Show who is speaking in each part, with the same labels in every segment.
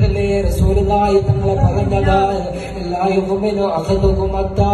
Speaker 1: അല്ലേ റസൂലുള്ളാഹി തങ്ങളെ പറഞ്ഞത് ലാ യുഗ്മിനു അഹദുകും അത്താ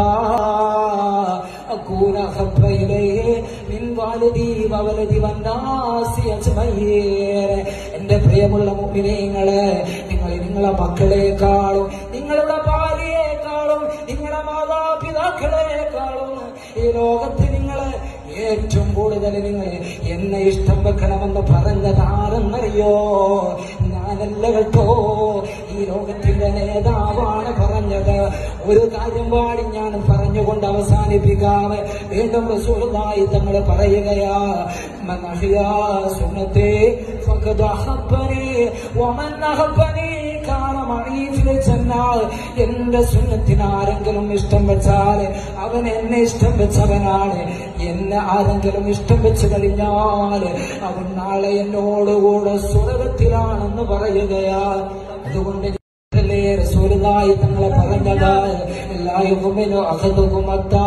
Speaker 1: അകൂന അഹബ്ബ ഇലൈഹി മിൻ വാലിദി വവലദി വന്നാസി അജ്മഈൻ എന്റെ പ്രിയമുള്ള മുഅ്മിനീങ്ങളെ നിങ്ങൾ നിങ്ങളെ മക്കളെക്കാളും നിങ്ങളുടെ ഭാര്യയെക്കാളും നിങ്ങളുടെ മാതാപിതാക്കളെക്കാളും ഈ ലോകത്ത് നിങ്ങള് ഏറ്റവും കൂടുതൽ നിങ്ങൾ എന്നെ ഇഷ്ടം വെക്കണമെന്ന് പറഞ്ഞത് ആരെന്നറിയോ ഞാനല്ല കേട്ടോ ഈ ലോകത്തിന്റെ നേതാവാണ് പറഞ്ഞത് ഒരു കാര്യം പാടി ഞാൻ പറഞ്ഞുകൊണ്ട് അവസാനിപ്പിക്കാതെ വീണ്ടും റസൂലുള്ളാഹി തങ്ങൾ പറയുകയാ മൻ അഹ്യാ സുന്നത്തെ ഫഖദ് അഹബ്ബനി വമൻ അഹബ്ബനി കാന മഈ ഫിൽ ജന്ന എന്റെ സുന്നത്തിന് ആരെങ്കിലും ഇഷ്ടം വെച്ചാൽ അവൻ എന്നെ ഇഷ്ടം വെച്ചവനാണ് എന്നെ ആരെങ്കിലും ഇഷ്ടം വെച്ച് കഴിഞ്ഞാൽ അവൻ നാളെ എന്നോടുകൂടെ സ്വർഗത്തിലാണെന്ന് പറയുകയാ അതുകൊണ്ട് അല്ലേ റസൂലുള്ളാഹി തങ്ങളെ പറഞ്ഞത് ലാ യുഗ്മിനു അഹദുകും അത്താ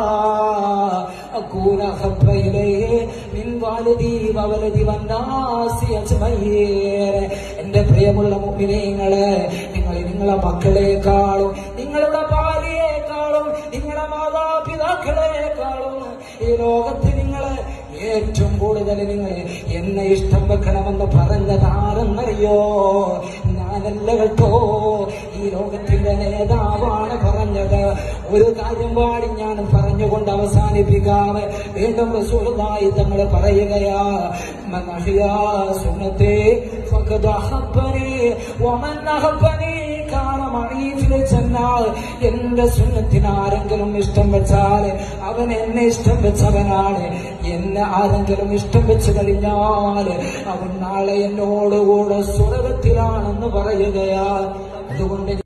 Speaker 1: അകൂന അഹബ്ബ ഇലൈഹി മിൻ വാലിദി വവലദി വന്നാസി അജ്മഈൻ എന്റെ പ്രിയമുള്ള മുഅ്മിനീങ്ങളെ നിങ്ങൾ നിങ്ങളെ മക്കളെക്കാളും നിങ്ങളുടെ ഭാര്യയെക്കാളും നിങ്ങളുടെ മാതാപിതാക്കളെക്കാളും ഈ ലോകത്ത് നിങ്ങൾ ഏറ്റവും കൂടുതൽ നിങ്ങൾ എന്നെ ഇഷ്ടം വെക്കണമെന്ന് പറഞ്ഞത് ആരെന്നറിയോ ഞാനല്ല കേട്ടോ ഈ ലോകത്തിന്റെ നേതാവാണ് പറഞ്ഞത് ഒരു കാര്യം പാടി ഞാൻ പറഞ്ഞുകൊണ്ട് അവസാനിപ്പിക്കാതെ വീണ്ടും റസൂലുള്ളാഹി തങ്ങൾ പറയുകയാ മൻ അഹ്യാ സുന്നത്തെ ഫഖദ് അഹബ്ബനി വമൻ അഹബ്ബനി കാന മഈ ഫിൽ ജന്ന എന്റെ സുന്നത്തിന് ആരെങ്കിലും ഇഷ്ടം വെച്ചാൽ അവൻ എന്നെ ഇഷ്ടം വെച്ചവനാണ് എന്നെ ആരെങ്കിലും ഇഷ്ടം വെച്ച് കഴിഞ്ഞാൽ അവൻ നാളെ എന്നോടുകൂടെ സ്വർഗത്തിലാണെന്ന് പറയുകയാ അതുകൊണ്ട്